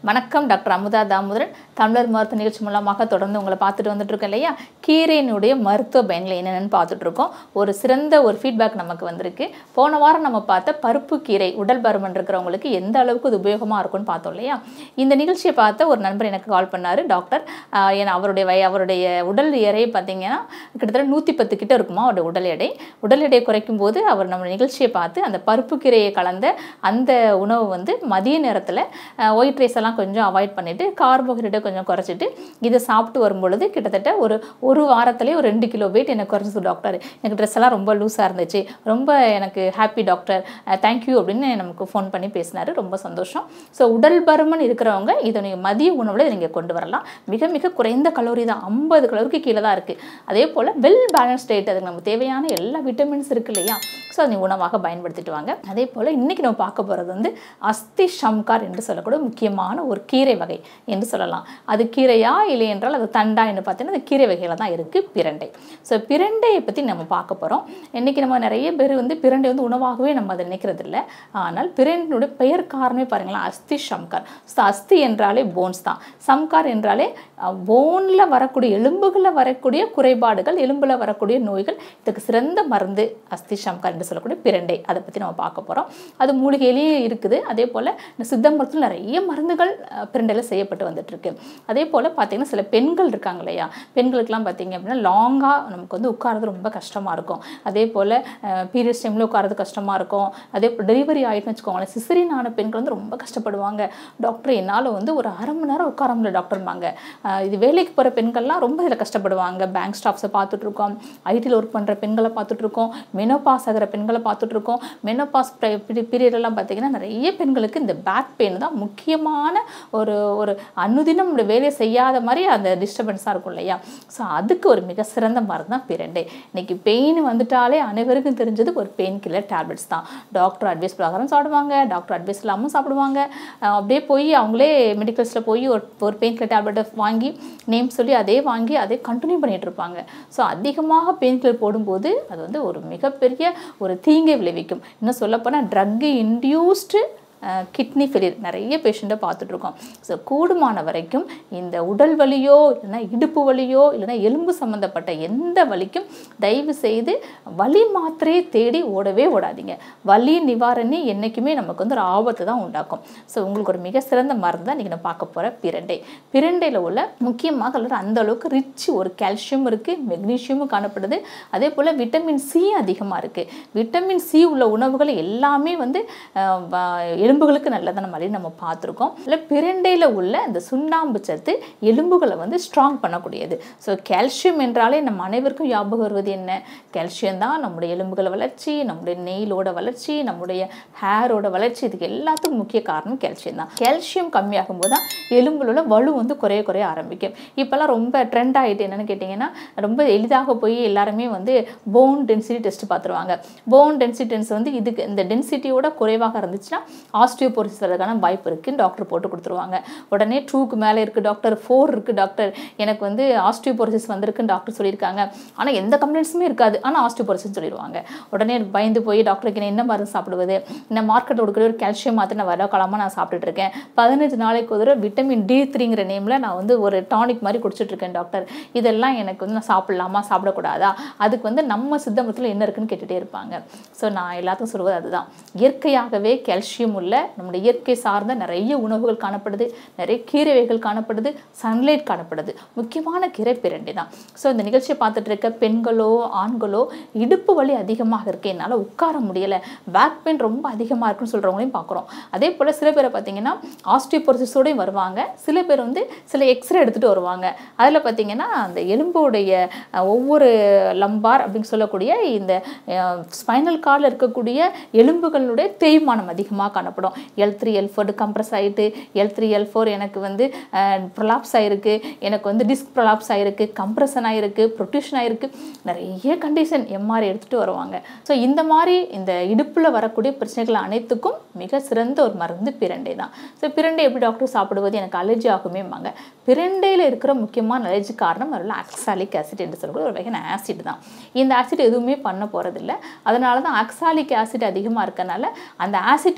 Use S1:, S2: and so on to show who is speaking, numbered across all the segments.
S1: வணக்கம் டாக்டர் அமுதா தாமோதரன் தமிழர் மருத்துவ நிகழ்ச்சி மூலமாக தொடர்ந்து உங்களை பார்த்துட்டு வந்துட்டு இருக்கோம் இல்லையா கீரையினுடைய மருத்துவ பயன்கள் என்னென்னு பார்த்துட்டு இருக்கோம் ஒரு சிறந்த ஒரு ஃபீட்பேக் நமக்கு வந்திருக்கு போன வாரம் நம்ம பார்த்த பருப்பு கீரை உடல் பருமன் இருக்கிறவங்களுக்கு எந்த அளவுக்கு இது உபயோகமாக இருக்கும்னு பார்த்தோம் இல்லையா இந்த நிகழ்ச்சியை பார்த்த ஒரு நண்பர் எனக்கு கால் பண்ணார் டாக்டர் ஆஹ் ஏன்னா அவருடைய வய அவருடைய உடல் எடை பார்த்தீங்கன்னா கிட்டத்தட்ட நூற்றி பத்து கிட்ட இருக்குமா அவருடைய உடல் எடை உடல் எடை குறைக்கும் போது அவர் நம்ம நிகழ்ச்சியை பார்த்து அந்த பருப்பு கீரையை கலந்த அந்த உணவு வந்து மதிய நேரத்தில் ஒயிட் ரைஸ் எல்லாம் கொஞ்சம் அவாய்ட் பண்ணிவிட்டு கார்போஹைட்ரேட்டை கொஞ்சம் குறைச்சிட்டு இதை சாப்பிட்டு வரும்பொழுது கிட்டத்தட்ட ஒரு ஒரு வாரத்திலே ஒரு ரெண்டு கிலோ வெயிட் எனக்கு குறைச்சது டாக்டர் எனக்கு ட்ரெஸ் எல்லாம் ரொம்ப லூஸாக இருந்துச்சு ரொம்ப எனக்கு ஹாப்பி டாக்டர் தேங்க்யூ அப்படின்னு நமக்கு ஃபோன் பண்ணி பேசினார் ரொம்ப சந்தோஷம் ஸோ உடல் பருமன் இருக்கிறவங்க இதை நீங்கள் மதிய உணவில் நீங்கள் கொண்டு வரலாம் மிக மிக குறைந்த கலோரி தான் ஐம்பது கலோரிக்கு கீழே தான் இருக்குது அதே போல் வெல் பேலன்ஸ் டேட் அதுக்கு நமக்கு தேவையான எல்லா விட்டமின்ஸ் இருக்கு இல்லையா ஸோ அதை உணவாக பயன்படுத்திட்டு வாங்க அதே போல் இன்றைக்கி நம்ம பார்க்க போகிறது வந்து அஸ்தி ஷம்கார் என்று சொல்லக்கூடிய முக்கியமான ஒரு கீரை வகை என்று சொல்லலாம் அது கீரையா இல்லை என்றால் அது தண்டா என்று பார்த்தீங்கன்னா அது கீரை வகையில் தான் இருக்குது பிரண்டை ஸோ பிரண்டையை பற்றி நம்ம பார்க்க போகிறோம் இன்றைக்கி நம்ம நிறைய பேர் வந்து பிரண்டை வந்து உணவாகவே நம்ம அதை நினைக்கிறது இல்லை ஆனால் பிரண்டையுடைய பெயர் காரணமே பாருங்களேன் அஸ்தி ஷம்கார் ஸோ அஸ்தி என்றாலே போன்ஸ் தான் சம்கார் என்றாலே போனில் வரக்கூடிய எலும்புகளில் வரக்கூடிய குறைபாடுகள் எலும்பில் வரக்கூடிய நோய்கள் இதுக்கு சிறந்த மருந்து அஸ்தி ஷம்கார் என்று சொல்லக்கூடிய பிரண்டை அதை பற்றி நம்ம பார்க்க போகிறோம் அது மூலிகையிலேயே இருக்குது அதே போல் இந்த சித்த மருத்துவத்தில் நிறைய மருந்துகள் அஹ், பிரண்டையில் செய்யப்பட்டு வந்துட்டுருக்கு அதே போல் பார்த்திங்கன்னா சில பெண்கள் இருக்காங்க இல்லையா பெண்களுக்கெல்லாம் பார்த்தீங்க அப்படின்னா லாங்காக நமக்கு வந்து உட்காரது ரொம்ப கஷ்டமாக இருக்கும் அதே போல் பீரியட்ஸ் டைமில் உட்காரது கஷ்டமாக இருக்கும் அதே போல் டெலிவரி ஆகிட்டுன்னு வச்சுக்கோங்களேன் சிசரின் ஆன பெண்கள் வந்து ரொம்ப கஷ்டப்படுவாங்க டாக்டர் என்னால் வந்து ஒரு அரை மணி நேரம் உட்கார முடியல டாக்டர்பாங்க அஹ், இது வேலைக்கு போகிற பெண்கள்லாம் ரொம்ப இதில் கஷ்டப்படுவாங்க பேங்க் ஸ்டாஃப்ஸை பார்த்துட்ருக்கோம் ஐடியில் ஒர்க் பண்ணுற பெண்களை பார்த்துட்ருக்கோம் மெனோபாஸ் ஆகிற பெண்களை பார்த்துட்ருக்கோம் மெனோபாஸ் பீரியட்லாம் பார்த்தீங்கன்னா நிறைய பெண்களுக்கு இந்த பேக் பெயின் தான் முக்கியமான ஒரு ஒரு அனுதினம் நம்முடைய வேலையை செய்யாத மாதிரி அந்த டிஸ்டர்பன்ஸாக இருக்கும் இல்லையா ஸோ அதுக்கு ஒரு மிக சிறந்த மருந்து தான் பிரண்டை இன்னைக்கு பெயின் வந்துட்டாலே அனைவருக்கும் தெரிஞ்சது ஒரு பெயின் கில்லர் டேப்லெட்ஸ் தான் டாக்டர் அட்வைஸ் பிரகாரம் சாப்பிடுவாங்க டாக்டர் அட்வைஸ் இல்லாமல் சாப்பிடுவாங்க அஹ் அப்படியே போய் அவங்களே மெடிக்கல்ஸில் போய் ஒரு ஒரு பெயின் கில்லர் டேப்லெட்டை வாங்கி நேம் சொல்லி அதே வாங்கி அதே கண்டினியூ பண்ணிட்டு இருப்பாங்க ஸோ அதிகமாக பெயின் கில்லர் போடும்போது அது வந்து ஒரு மிகப்பெரிய ஒரு தீங்கை விளைவிக்கும் இன்னும் சொல்லப்போனால் ட்ரக் இன்டியூஸ்டு கிட்னி ஃபெயிலியர் நிறைய பேஷண்ட்டை பார்த்துட்ருக்கோம் ஸோ கூடுமான வரைக்கும் இந்த உடல் வலியோ இல்லைன்னா இடுப்பு வலியோ இல்லைன்னா எலும்பு சம்மந்தப்பட்ட எந்த வலிக்கும் தயவு செய்து வலி மாத்திரையை தேடி ஓடவே ஓடாதீங்க வலி நிவாரணி என்றைக்குமே நமக்கு வந்து ஒரு ஆபத்து தான் உண்டாக்கும் ஸோ உங்களுக்கு ஒரு மிக சிறந்த மருந்து தான் இன்றைக்கி நான் பார்க்க போகிற பிரண்டை பிரண்டையில் உள்ள முக்கியமாக அதில் அந்த அளவுக்கு ரிச் ஒரு கால்சியம் இருக்குது மெக்னீஷியமும் காணப்படுது அதே போல் விட்டமின் சி அதிகமாக இருக்குது விட்டமின் சி உள்ள உணவுகள் எல்லாமே வந்து அஹ், வ- எலும்புகளுக்கு நல்லதான மாதிரி நம்ம பார்த்துருக்கோம் இல்லை பிரண்டையில் உள்ள இந்த சுண்ணாம்பு சத்து எலும்புகளை வந்து ஸ்ட்ராங் பண்ணக்கூடியது ஸோ கால்சியம் என்றாலே நம்ம அனைவருக்கும் ஞாபகம் வருவது என்ன கால்சியம் தான் நம்முடைய எலும்புகள் வளர்ச்சி நம்முடைய நெயிலோட வளர்ச்சி நம்முடைய ஹேரோட வளர்ச்சி இதுக்கு எல்லாத்துக்கும் முக்கிய காரணம் கால்சியம் தான் கால்சியம் கம்மியாகும் போது தான் எலும்புல வலு வந்து குறைய குறைய ஆரம்பிக்கும் இப்போல்லாம் ரொம்ப ட்ரெண்ட் ஆகிட்டு என்னென்னு கேட்டிங்கன்னா ரொம்ப எளிதாக போய் எல்லாருமே வந்து போன் டென்சிட்டி டெஸ்ட் பார்த்துருவாங்க போன் டென்சிட்டி டென்ஸ் வந்து இதுக்கு இந்த டென்சிட்டியோட குறைவாக இருந்துச்சுன்னா ஆஸ்டியோபோரிசிஸ் வரதுக்கான வாய்ப்பு இருக்குன்னு டாக்டர் போட்டு கொடுத்துருவாங்க உடனே டூக்கு மேலே இருக்குது டாக்டர் ஃபோர் இருக்குது டாக்டர் எனக்கு வந்து ஆஸ்டியோபோரிசிஸ் வந்திருக்குன்னு டாக்டர் சொல்லியிருக்காங்க ஆனால் எந்த கம்ப்ளைண்ட்ஸுமே இருக்காது ஆனால் ஆஸ்டியோபோரிசிஸ் சொல்லிடுவாங்க உடனே பயந்து போய் டாக்டருக்கு நான் என்ன மருந்து சாப்பிடுவது இந்த மார்க்கெட்டில் கொடுக்குற ஒரு கால்சியம் மாத்திரை நான் வர காலமாக நான் சாப்பிட்டுட்டு இருக்கேன் பதினஞ்சு நாளைக்கு ஒரு தடவை விட்டமின் டி த்ரீங்கிற நேமில் நான் வந்து ஒரு டானிக் மாதிரி குடிச்சிட்டு இருக்கேன் டாக்டர் இதெல்லாம் எனக்கு வந்து நான் சாப்பிடலாமா சாப்பிடக்கூடாதா அதுக்கு வந்து நம்ம சித்தமத்தில் என்ன இருக்குன்னு கேட்டுகிட்டே இருப்பாங்க ஸோ நான் எல்லாத்துக்கும் சொல்வது அதுதான் இயற்கையாகவே கால்சியம் உள்ள நம்முடைய இயற்கை சார்ந்த நிறைய உணவுகள் காணப்படுது நிறைய கீரை வகைகள் காணப்படுது சன்லைட் காணப்படுது முக்கியமான கீரை பிரண்டை தான் ஸோ இந்த நிகழ்ச்சியை பார்த்துட்டு இருக்க பெண்களோ ஆண்களோ இடுப்பு வலி அதிகமாக இருக்கு என்னால் உட்கார முடியலை பேக் பெயின் ரொம்ப அதிகமாக இருக்குன்னு சொல்கிறவங்களையும் பார்க்குறோம் அதே போல் சில பேரை பார்த்தீங்கன்னா ஆஸ்டியோபோரிசிஸோடையும் வருவாங்க சில பேர் வந்து சில எக்ஸ்ரே எடுத்துகிட்டு வருவாங்க அதில் பார்த்தீங்கன்னா அந்த எலும்போடைய அஹ், ஒவ்வொரு லம்பார் அப்படின்னு சொல்லக்கூடிய இந்த ஸ்பைனல் கார்டில் இருக்கக்கூடிய எலும்புகளுடைய தேய்மானம் அதிகமாக காணப்படும் L three L four compress ஆகிட்டு எல் த்ரீ எல் ஃபோர் எனக்கு வந்து ப்ரொலாப்ஸ் ஆகிருக்கு எனக்கு வந்து டிஸ்க் ப்ரொலாப்ஸ் ஆகிருக்கு கம்ப்ரஷன் ஆகிருக்கு ப்ரொட்யூஷன் ஆகிருக்கு நிறைய கண்டிஷன் எம்ஆர்ஐ எடுத்துகிட்டு வருவாங்க ஸோ இந்த மாதிரி இந்த இடுப்பில் வரக்கூடிய பிரச்சனைகள் அனைத்துக்கும் மிக சிறந்த ஒரு மருந்து பிரண்டை தான் ஸோ பிரண்டை எப்படி டாக்டர் சாப்பிடுவது எனக்கு அலர்ஜி ஆகுமேம்பாங்க பிரண்டையில் இருக்கிற முக்கியமான அலர்ஜி காரணம் அதில் ஆக்சாலிக் ஆசிட் என்று சொல்லக்கூடிய ஒரு வகையான ஆசிட் தான் இந்த ஆசிட் எதுவுமே பண்ண போகிறதில்ல அதனால தான் ஆக்சாலிக் ஆசிட் அதிகமாக இருக்கனால அந்த ஆசிட்டோட ப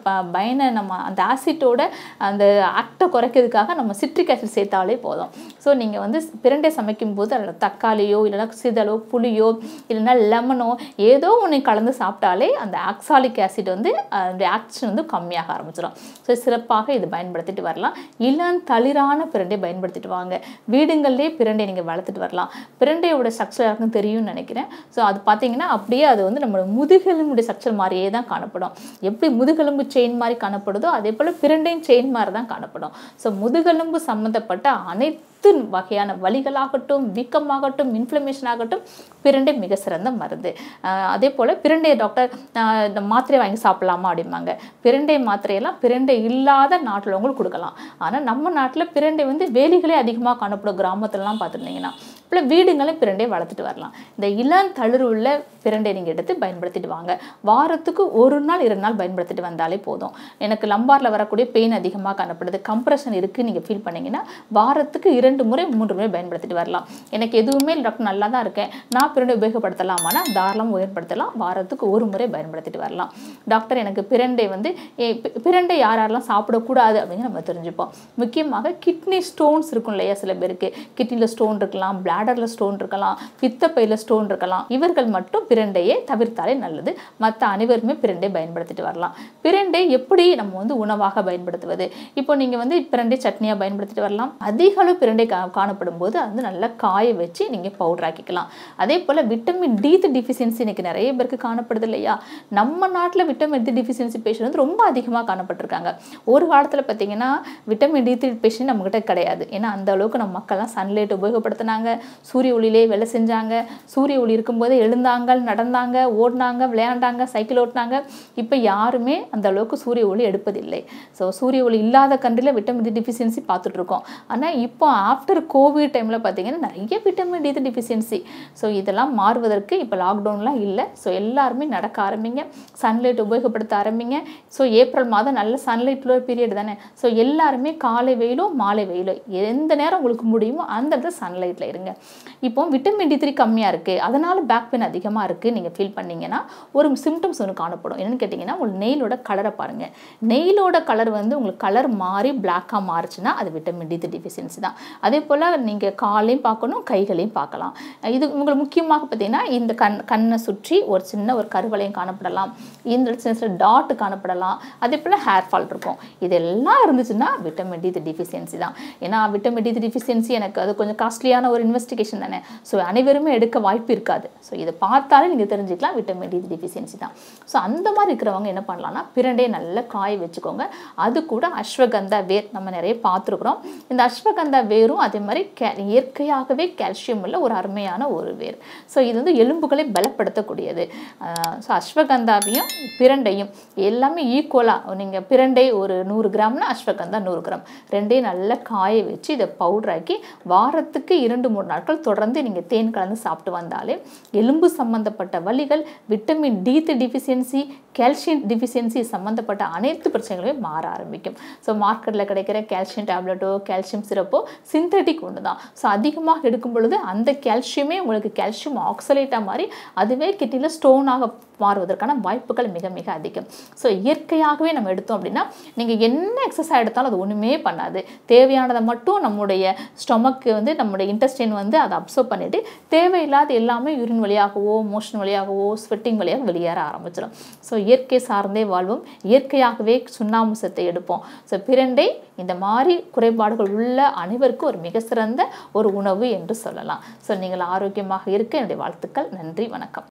S1: ப பயனை நம்ம அந்த ஆசிட்டோட அந்த ஆக்டை குறைக்கிறதுக்காக நம்ம சிட்ரிக் ஆசிட் சேர்த்தாலே போதும் ஸோ நீங்கள் வந்து பிரண்டை சமைக்கும் போது அதில் தக்காளியோ இல்லைன்னா சிதலோ புளியோ இல்லைன்னா லெமனோ ஏதோ ஒன்று கலந்து சாப்பிட்டாலே அந்த ஆக்சாலிக் ஆசிட் வந்து அந்த ஆக்ஷன் வந்து கம்மியாக ஆரம்பிச்சிடும் ஸோ சிறப்பாக இது பயன்படுத்திட்டு வரலாம் இளம் தளிரான பிரண்டை பயன்படுத்திட்டு வாங்க வீடுங்கள்லேயே பிரண்டை நீங்கள் வளர்த்துட்டு வரலாம் பிரண்டையோட ஸ்ட்ரக்சர் யாருக்கும் தெரியும்னு நினைக்கிறேன் ஸோ அது பார்த்தீங்கன்னா அப்படியே அது வந்து நம்மளோட முதுகெலும்புடைய ஸ்ட்ரக்சர் மாதிரியே தான் காணப்படும் எப்படி முதுகெலும்பு செயின் மாதிரி காணப்படுதோ அதே போல் பிரண்டையும் செயின் மாதிரி தான் காணப்படும் ஸோ முதுகெலும்பு சம்மந்தப்பட்ட அனைத்து வகையான வலிகளாகட்டும் வீக்கமாகட்டும் இன்ஃப்ளமேஷன் ஆகட்டும் பிரண்டை மிக சிறந்த மருந்து ஆஹ் அதே போல் பிரண்டை டாக்டர் ஆஹ் இந்த மாத்திரை வாங்கி சாப்பிடலாமா அப்படிம்பாங்க பிரண்டை மாத்திரையெல்லாம் பிரண்டை இல்லாத நாட்டில் உங்களுக்கு கொடுக்கலாம் ஆனால் நம்ம நாட்டில் பிரண்டை வந்து வேலிகளே அதிகமாக காணப்படும் கிராமத்துலலாம் பார்த்துருந்தீங்கன்னா இப்போ வீடுங்களையும் பிரண்டை வளர்த்துட்டு வரலாம் இந்த இளம் தளிர் உள்ள பிரண்டை நீங்கள் எடுத்து பயன்படுத்திட்டு வாங்க வாரத்துக்கு ஒரு நாள் இரண்டு நாள் பயன்படுத்திட்டு வந்தாலே போதும் எனக்கு லம்பாரில் வரக்கூடிய பெயின் அதிகமாக காணப்படுது கம்ப்ரெஷன் இருக்குது நீங்கள் ஃபீல் பண்ணீங்கன்னா வாரத்துக்கு இரண்டு முறை மூன்று முறை பயன்படுத்திட்டு வரலாம் எனக்கு எதுவுமே இல்லை டாக்டர் நல்லா தான் இருக்கேன் நான் பிரண்டை உபயோகப்படுத்தலாமானா தாராளமாக உபயோகப்படுத்தலாம் வாரத்துக்கு ஒரு முறை பயன்படுத்திட்டு வரலாம் டாக்டர் எனக்கு பிரண்டை வந்து ஏ, பி- பிரண்டை யார் யாரெல்லாம் சாப்பிடக்கூடாது அப்படின்னு நம்ம தெரிஞ்சுப்போம் முக்கியமாக கிட்னி ஸ்டோன்ஸ் இருக்கும் இல்லையா சில பேருக்கு கிட்னியில் ஸ்டோன் இருக்கலாம் பிளாடரில் ஸ்டோன் இருக்கலாம் பித்தப்பையில் ஸ்டோன் இருக்கலாம் இவர்கள் மட்டும் பிரண்டையை தவிர்த்தாலே நல்லது மற்ற அனைவருமே பிரண்டை பயன்படுத்திட்டு வரலாம் பிரண்டை எப்படி நம்ம வந்து உணவாக பயன்படுத்துவது இப்போ நீங்கள் வந்து பிரண்டை சட்னியாக பயன்படுத்திட்டு வரலாம் அதிக அளவு பிரண்டை கா காணப்படும் போது அது வந்து நல்லா காய வச்சு நீங்கள் பவுடர் ஆக்கிக்கலாம் அதே போல் விட்டமின் டி டிஃபிஷியன்சி இன்னைக்கு நிறைய பேருக்கு காணப்படுது இல்லையா நம்ம நாட்டில் விட்டமின் டி டிஃபிஷியன்சி பேஷண்ட் வந்து ரொம்ப அதிகமாக காணப்பட்டிருக்காங்க ஒரு காலத்தில் பார்த்தீங்கன்னா விட்டமின் டி த்ரீ பேஷண்ட் நம்மக்கிட்ட கிடையாது ஏன்னா அந்த அளவுக்கு நம்ம மக்கள்லாம் சன்லைட் உபயோகப்படுத்தினாங்க சூரிய ஒளியிலே வேலை செஞ்சாங்க சூரிய ஒளி இருக்கும்போதே எழுந்தாங்க நடந்தாங்க ஓடினாங்க விளையாண்டாங்க சைக்கிள் ஓட்டினாங்க இப்போ யாருமே அந்த அளவுக்கு சூரிய ஒளி எடுப்பதில்லை ஸோ சூரிய ஒளி இல்லாத கண்ட்ரியில் விட்டமின் டி டிஃபிஷியன்சி பார்த்துட்டு இருக்கோம் ஆனால் இப்போ ஆஃப்டர் கோவிட் டைமில் பார்த்தீங்கன்னா நிறைய விட்டமின் டி டிஃபிஷியன்சி ஸோ இதெல்லாம் மாறுவதற்கு இப்போ லாக்டவுன்லாம் இல்லை ஸோ எல்லாருமே நடக்க ஆரம்பிங்க சன்லைட் உபயோகப்படுத்த ஆரம்பிங்க ஸோ ஏப்ரல் மாதம் நல்ல சன்லைட் உள்ள பீரியட் தானே ஸோ எல்லாருமே காலை வெயிலோ மாலை வெயிலோ எந்த நேரம் உங்களுக்கு முடியுமோ அந்த இடத்துல சன்லைட்டில் இருங்க இப்போ விட்டமின் டி த்ரீ கம்மியாக இருக்குது அதனால் பேக் பெயின் அதிகமாக இருக்குது நீங்கள் ஃபீல் பண்ணீங்கன்னா ஒரு சிம்டம்ஸ் ஒன்று காணப்படும் என்னென்னு கேட்டிங்கன்னா உங்களுக்கு நெயிலோட கலரை பாருங்கள் நெயிலோட கலர் வந்து உங்களுக்கு கலர் மாறி பிளாக்காக மாறுச்சுன்னா அது விட்டமின் டி த்ரீ டிஃபிஷியன்சி தான் அதே போல் நீங்கள் காலையும் பார்க்கணும் கைகளையும் பார்க்கலாம் இது உங்களுக்கு முக்கியமாக பார்த்தீங்கன்னா இந்த கண் கண்ணை சுற்றி ஒரு சின்ன ஒரு கருவளையம் காணப்படலாம் இந்த இடத்துல சின்ன சின்ன டாட் காணப்படலாம் அதே போல் ஹேர் ஃபால் இருக்கும் இதெல்லாம் இருந்துச்சுன்னா விட்டமின் டி டிஃபிஷியன்சி தான் ஏன்னா விட்டமின் டி டிஃபிஷியன்சி எனக்கு அது கொஞ்சம் காஸ்ட்லியான ஒரு இன்வெஸ்டிகேஷன் தானே ஸோ அனைவருமே எடுக்க வாய்ப்பு இருக்காது ஸோ இதை பார்த்தாலே நீங்கள் தெரிஞ்சுக்கலாம் விட்டமின் டி டிஃபிஷியன்சி தான் ஸோ அந்த மாதிரி இருக்கிறவங்க என்ன பண்ணலாம்னா பிரண்டையை நல்லா காய வச்சுக்கோங்க அது கூட அஸ்வகந்தா வேர் நம்ம நிறைய பார்த்துருக்குறோம் இந்த அஸ்வகந்தா வேரும் அதே மாதிரி கே இயற்கையாகவே கால்சியம் உள்ள ஒரு அருமையான ஒரு வேர் ஸோ இது வந்து எலும்புகளை பலப்படுத்தக்கூடியது ஸோ அஸ்வகந்தாவையும் பிரண்டையும் எல்லாமே ஈக்குவலாக நீங்கள் பிரண்டை ஒரு நூறு கிராம்னா அஸ்வகந்தா நூறு கிராம் ரெண்டையும் நல்லா காய வச்சு இதை பவுடராக்கி வாரத்துக்கு இரண்டு மூணு நாட்கள் தொடர்ந்து நீங்கள் தேன் கலந்து சாப்பிட்டு வந்தாலே எலும்பு சம்பந்தப்பட்ட வலிகள் vitamin D deficiency calcium deficiency சம்மந்தப்பட்ட அனைத்து பிரச்சனைகளுமே மாற ஆரம்பிக்கும் ஸோ மார்க்கெட்டில் கிடைக்கிற கால்சியம் டேப்லெட்டோ கால்சியம் சிரப்போ சிந்தட்டிக் ஒன்று தான் ஸோ அதிகமாக எடுக்கும் பொழுது அந்த கால்சியமே உங்களுக்கு கால்சியம் ஆக்சலேட்டாக மாதிரி அதுவே கிட்னியில் ஸ்டோனாக மாறுவதற்கான வாய்ப்புகள் மிக மிக அதிகம் ஸோ இயற்கையாகவே நம்ம எடுத்தோம் அப்படின்னா நீங்கள் என்ன எக்ஸசைஸ் எடுத்தாலும் அது ஒன்றுமே பண்ணாது தேவையானதை மட்டும் நம்முடைய ஸ்டொமக்கு வந்து நம்முடைய இன்டெஸ்டைன் வந்து அதை அப்சர்வ் பண்ணிவிட்டு தேவையில்லாத எல்லாமே யூரின் வழியாகவோ மோஷன் வழியாகவோ ஸ்வெட்டிங் வழியாக வெளியேற ஆரம்பிச்சிடும் ஸோ இயற்கை சார்ந்தே வாழ்வோம் இயற்கையாகவே சுண்ணாம்பு சத்தை எடுப்போம் ஸோ பிரண்டை இந்த மாதிரி குறைபாடுகள் உள்ள அனைவருக்கும் ஒரு மிக சிறந்த ஒரு உணவு என்று சொல்லலாம் ஸோ நீங்கள் ஆரோக்கியமாக இருக்க என்னுடைய வாழ்த்துக்கள் நன்றி வணக்கம்